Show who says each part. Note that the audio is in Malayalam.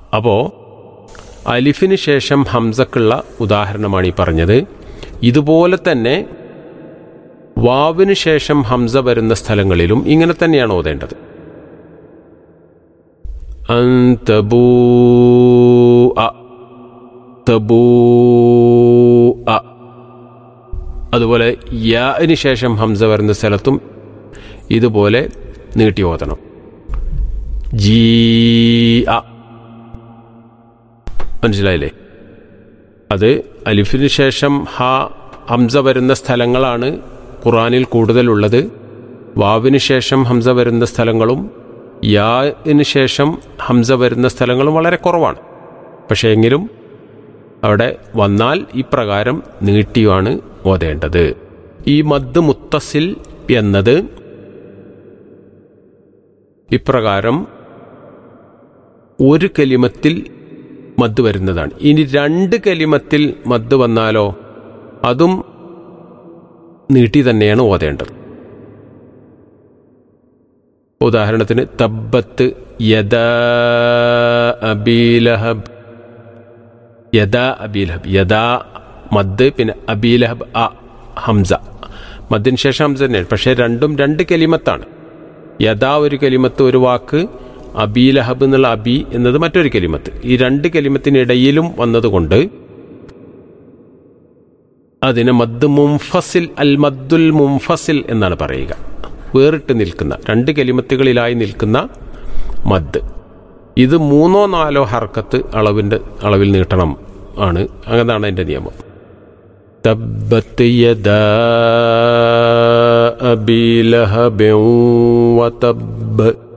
Speaker 1: അപ്പോൾ അലിഫിന് ശേഷം ഹംസക്കുള്ള ഉദാഹരണമാണ് ഈ പറഞ്ഞത് ഇതുപോലെ തന്നെ വാവിന് ശേഷം ഹംസ വരുന്ന സ്ഥലങ്ങളിലും ഇങ്ങനെ തന്നെയാണ് ഓതേണ്ടത് അന്തബൂ തബൂ അതുപോലെ യാന് ശേഷം ഹംസ വരുന്ന സ്ഥലത്തും ഇതുപോലെ നീട്ടി ഓതണം ജീ അ മനസ്സിലായില്ലേ അത് അലിഫിന് ശേഷം ഹ ഹംസ വരുന്ന സ്ഥലങ്ങളാണ് ഖുറാനിൽ കൂടുതലുള്ളത് വാവിന് ശേഷം ഹംസ വരുന്ന സ്ഥലങ്ങളും യാന് ശേഷം ഹംസ വരുന്ന സ്ഥലങ്ങളും വളരെ കുറവാണ് പക്ഷേ എങ്കിലും അവിടെ വന്നാൽ ഇപ്രകാരം നീട്ടിയാണ് ഓതേണ്ടത് ഈ മദ് മുത്തസിൽ എന്നത് ഇപ്രകാരം ഒരു കലിമത്തിൽ മദ് വരുന്നതാണ് ഇനി രണ്ട് കലിമത്തിൽ മദ് വന്നാലോ അതും നീട്ടി തന്നെയാണ് ഓതേണ്ടത് ഉദാഹരണത്തിന് തബ്ബത്ത് യദ അബീലഹബ് യദാ അബീലഹബ് യദാ മദ് പിന്നെ അബീലഹബ് അ ഹംസ മദ്ദിന് ശേഷം ഹംസ തന്നെയാണ് പക്ഷേ രണ്ടും രണ്ട് കലിമത്താണ് യഥാ ഒരു കലിമത്ത് ഒരു വാക്ക് അബീലഹബ് എന്നുള്ള അബി എന്നത് മറ്റൊരു കലിമത്ത് ഈ രണ്ട് കലിമത്തിനിടയിലും വന്നതുകൊണ്ട് അതിന് മദ് മുംഫസിൽ അൽ മദ്ദുൽ മുംഫസിൽ എന്നാണ് പറയുക വേറിട്ട് നിൽക്കുന്ന രണ്ട് കലിമത്തുകളിലായി നിൽക്കുന്ന മദ് ഇത് മൂന്നോ നാലോ ഹർക്കത്ത് അളവിൻ്റെ അളവിൽ നീട്ടണം ആണ് അങ്ങനെയാണ് എൻ്റെ നിയമം തബ്ബത്ത് യദാ അബീ ലഹബിൻ വതബ്ബ്